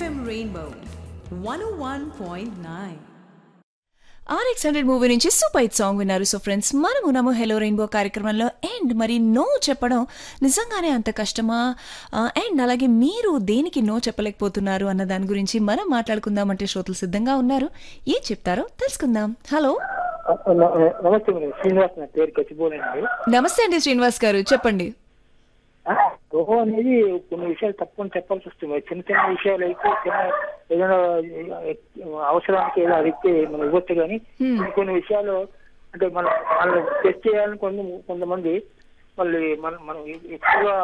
FM Rainbow 101.9. RX hundred movie నుంచి super hit song విన్నారు so friends మనం ఉన్నాము హెలో రెయిన్బో కార్యక్రమంలో అండ్ మరి నో చెప్పడం నిజంగానే అంత కష్టమా అండ్ అలాగే మీరు దేనికి నో చెప్పలేకపోతున్నారు అన్న దాని గురించి మనం మాట్లాడుకుందామంటే శ్రోతలు సిద్ధంగా ఉన్నారు ఏం చెప్తారో తెలుసుకుందాం హలో న- నమస్తే మేడం శ్రీనివాస్ నా పేరు కచ్చిపోలేండి నమస్తే అండి శ్రీనివాస్ గారు చెప్పండి రోహో అనేది కొన్ని విషయాలు తప్పని చెప్పాల్సి వస్తుంది చిన్న చిన్న విషయాలు అయితే చిన్న ఏదైనా అవసరానికి ఏదో అడిగితే మనం ఇవ్వచ్చు కానీ Hmm. కొన్ని కొన్ని విషయాలు అంటే మనం మనం టెస్ట్ చేయాలని కొంత కొంతమంది మళ్ళీ మనం మనం ఎక్కువగా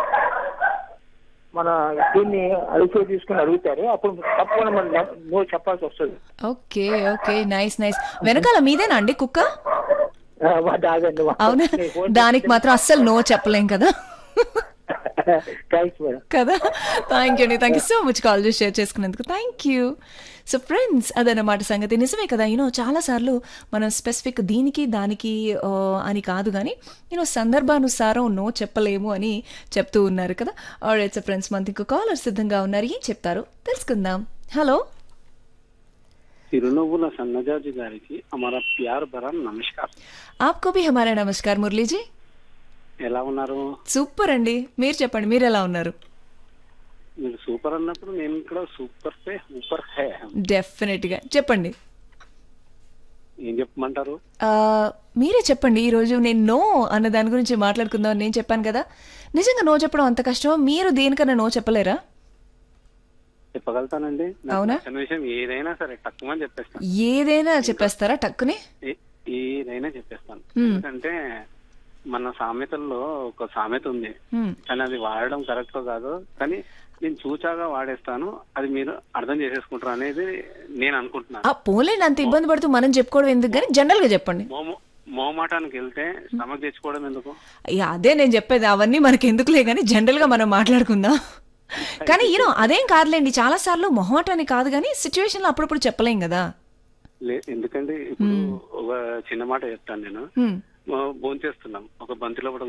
మన దీన్ని అడిగితే తీసుకుని అడుగుతారు అప్పుడు తప్పకుండా మనం నో చెప్పాల్సి వస్తుంది ఓకే ఓకే నైస్ నైస్ వెనకాల మీదేనా అండి కుక్క ఆ, వా- దాగండి వా- అవునా దానికి మాత్రం అస్సలు నో చెప్పలేం కదా థ్యాంక్స్ మేడం కదా థ్యాంక్ యూ అండి thank you so much call చేసి షేర్ చేసుకున్నందుకు థ్యాంక్ యూ సో ఫ్రెండ్స్ అదన్నమాట సంగతి నిజమే కదా యూనో చాలాసార్లు మనం స్పెసిఫిక్ దీనికి దానికి ఆ, అని కాదు కానీ యూనో సందర్భానుసారం నో చెప్పలేము అని చెప్తూ ఉన్నారు కదా ఆల్రైట్ ఫ్రెండ్స్ మనకి ఇంకో కాలర్ సిద్ధంగా ఉన్నారు ఏం చెప్తారు తెలుసుకుందాం హలో చిరునవ్వుల సన్నజాజి గారికి అమర ప్యార్ భరా నమస్కారం ఆప్కో భీ హమారా నమస్కార్ మురళీజీ ఎలా ఉన్నారు సూపర్ అండి మీరు చెప్పండి మీరు ఎలా ఉన్నారు మీరు సూపర్ అన్నప్పుడు నేను కూడా సూపర్ సే సూపర్ హే డెఫినెట్గా చెప్పండి ఏం చెప్పమంటారు ఆ, మీరే చెప్పండి ఈరోజు నేను నో అన్న దాని గురించి మాట్లాడుకుందాం అని నేను చెప్పాను కదా నిజంగా నో చెప్పడం అంత కష్టమా మీరు దేనికన్నా నో చెప్పలేరా చెప్పగలుగుతానండి నాకు అవునా? నచ్చిన విషయం ఏదైనా సరే తక్కువని చెప్పేస్తాను ఏదైనా చెప్పేస్తారా టక్కుని ఏ- ఏదైనా చెప్పేస్తాను ఎందుకంటే మన సామెతల్లో ఒక సామెత ఉంది హ్మ్. కానీ అది వాడడం కరెక్ట్ కాదు కానీ నేను చూచాగా వాడేస్తాను అది మీరు అర్థం చేసేసుకుంటారు అనేది నేను అనుకుంటున్నాను ఆ పోలేండి అంత ఇబ్బంది పడుతూ మనం చెప్పుకోవడం ఎందుకు కానీ జనరల్గా చెప్పండి మోమో మోమాటానికి వెళ్తే స్టమక్ తెచ్చుకోవడం ఎందుకు అయ్య, అదే నేను చెప్పేది అవన్నీ మనకి ఎందుకులే కానీ జనరల్గా మనం మాట్లాడుకుందాం కానీ యూనో అదేం కాదులేండి చాలా సార్లు మొహమాటాన్ని కాదు కానీ సిచ్యువేషన్లో అప్పుడప్పుడు చెప్పలేం కదా లే ఎందుకంటే ఇప్పుడు ఒక చిన్న మాట చెప్తాను నేను హ్మ్. భోంచేస్తున్నాం ఒక బంతిలో కూడా